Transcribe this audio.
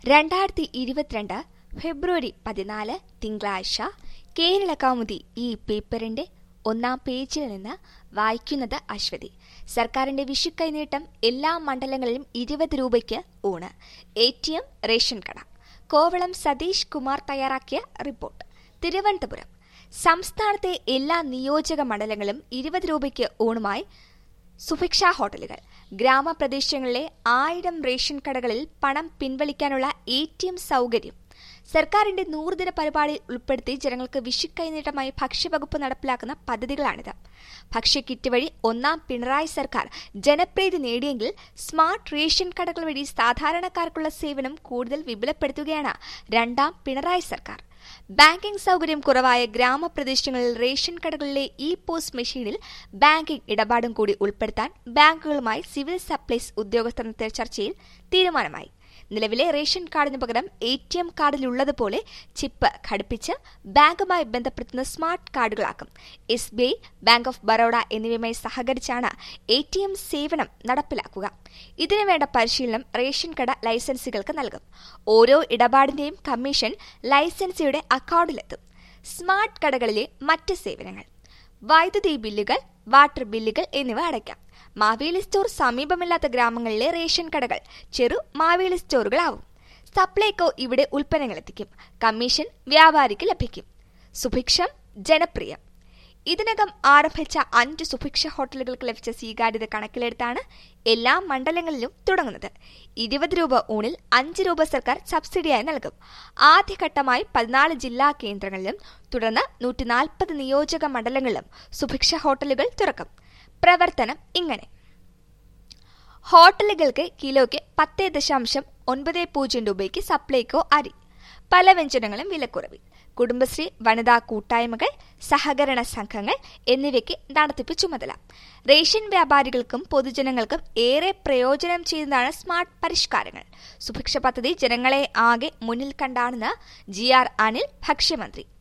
രണ്ടായിരത്തി ഇരുപത്തിരണ്ട് ഫെബ്രുവരി പതിനാല് തിങ്കളാഴ്ച കേരള കൗമുദി ഈ പേപ്പറിന്റെ ഒന്നാം പേജിൽ നിന്ന് വായിക്കുന്നത് അശ്വതി സർക്കാരിന്റെ വിഷുക്കൈനീട്ടം എല്ലാ മണ്ഡലങ്ങളിലും ഇരുപത് രൂപയ്ക്ക് ഊണ് എ ടി എം റേഷൻ കട കോവളം സതീഷ് കുമാർ തയ്യാറാക്കിയ റിപ്പോർട്ട് തിരുവനന്തപുരം സംസ്ഥാനത്തെ എല്ലാ നിയോജക മണ്ഡലങ്ങളും ഇരുപത് രൂപയ്ക്ക് ഊണുമായി സുഭിക്ഷ ഹോട്ടലുകൾ ഗ്രാമപ്രദേശങ്ങളിലെ ആയിരം റേഷൻ കടകളിൽ പണം പിൻവലിക്കാനുള്ള എ ടി എം സൗകര്യം സർക്കാരിന്റെ നൂറുദിന പരിപാടിയിൽ ഉൾപ്പെടുത്തി ജനങ്ങൾക്ക് വിഷുക്കൈനീട്ടമായി ഭക്ഷ്യവകുപ്പ് നടപ്പിലാക്കുന്ന പദ്ധതികളാണിത് ഭക്ഷ്യക്കിറ്റ് വഴി ഒന്നാം പിണറായി സർക്കാർ ജനപ്രീതി നേടിയെങ്കിൽ സ്മാർട്ട് റേഷൻ കടകൾ വഴി സാധാരണക്കാർക്കുള്ള സേവനം കൂടുതൽ വിപുലപ്പെടുത്തുകയാണ് രണ്ടാം പിണറായി സർക്കാർ ബാങ്കിംഗ് സൗകര്യം കുറവായ ഗ്രാമപ്രദേശങ്ങളിൽ റേഷൻ കടകളിലെ ഇ പോസ്റ്റ് മെഷീനിൽ ബാങ്കിംഗ് ഇടപാടും കൂടി ഉൾപ്പെടുത്താൻ ബാങ്കുകളുമായി സിവിൽ സപ്ലൈസ് ഉദ്യോഗസ്ഥർ നടത്തിയ ചർച്ചയിൽ തീരുമാനമായി നിലവിലെ റേഷൻ കാർഡിന് പകരം എ ടി എം കാർഡിലുള്ളതുപോലെ ചിപ്പ് ഘടിപ്പിച്ച് ബാങ്കുമായി ബന്ധപ്പെടുത്തുന്ന സ്മാർട്ട് കാർഡുകളാക്കും S B I bank of Baroda എന്നിവയുമായി സഹകരിച്ചാണ് എ ടി എം സേവനം നടപ്പിലാക്കുക ഇതിനു വേണ്ട പരിശീലനം റേഷൻ കട ലൈസൻസുകൾക്ക് നൽകും ഓരോ ഇടപാടിന്റെയും കമ്മീഷൻ ലൈസൻസിയുടെ അക്കൗണ്ടിലെത്തും സ്മാർട്ട് കടകളിലെ മറ്റ് സേവനങ്ങൾ വൈദ്യുതി ബില്ലുകൾ വാട്ടർ ബില്ലുകൾ എന്നിവ അടയ്ക്കാം മാവേലി സ്റ്റോർ സമീപമില്ലാത്ത ഗ്രാമങ്ങളിലെ റേഷൻ കടകൾ ചെറു മാവേലി സ്റ്റോറുകളാവും സപ്ലൈകോ ഇവിടെ ഉൽപ്പന്നങ്ങൾ എത്തിക്കും കമ്മീഷൻ വ്യാപാരിക്ക് ലഭിക്കും സുഭിക്ഷം ജനപ്രിയം ഇതിനകം ആരംഭിച്ച അഞ്ച് സുഭിക്ഷ ഹോട്ടലുകൾക്ക് ലഭിച്ച സ്വീകാര്യത കണക്കിലെടുത്താണ് എല്ലാ മണ്ഡലങ്ങളിലും തുടങ്ങുന്നത് ഇരുപത് രൂപ ഊണിൽ അഞ്ച് രൂപ സർക്കാർ സബ്സിഡിയായി നൽകും ആദ്യഘട്ടമായി പതിനാല് ജില്ലാ കേന്ദ്രങ്ങളിലും തുടർന്ന് നൂറ്റി നാൽപ്പത് നിയോജക മണ്ഡലങ്ങളിലും സുഭിക്ഷ ഹോട്ടലുകൾ തുറക്കും പ്രവർത്തനം ഇങ്ങനെ ഹോട്ടലുകൾക്ക് കിലോയ്ക്ക് പത്ത് ദശാംശം ഒൻപത് പൂജ്യം രൂപയ്ക്ക് സപ്ലൈകോ അരി പല വ്യഞ്ജനങ്ങളും വിലക്കുറവിൽ കുടുംബശ്രീ വനിതാ കൂട്ടായ്മകൾ സഹകരണ സംഘങ്ങൾ എന്നിവയ്ക്ക് നടത്തിപ്പ് ചുമതല റേഷൻ വ്യാപാരികൾക്കും പൊതുജനങ്ങൾക്കും ഏറെ പ്രയോജനം ചെയ്യുന്നതാണ് സ്മാർട്ട് പരിഷ്കാരങ്ങൾ സുഭിക്ഷ പദ്ധതി ജനങ്ങളെ ആകെ മുന്നിൽ കണ്ടാണെന്ന് ജി ആർ അനിൽ ഭക്ഷ്യമന്ത്രി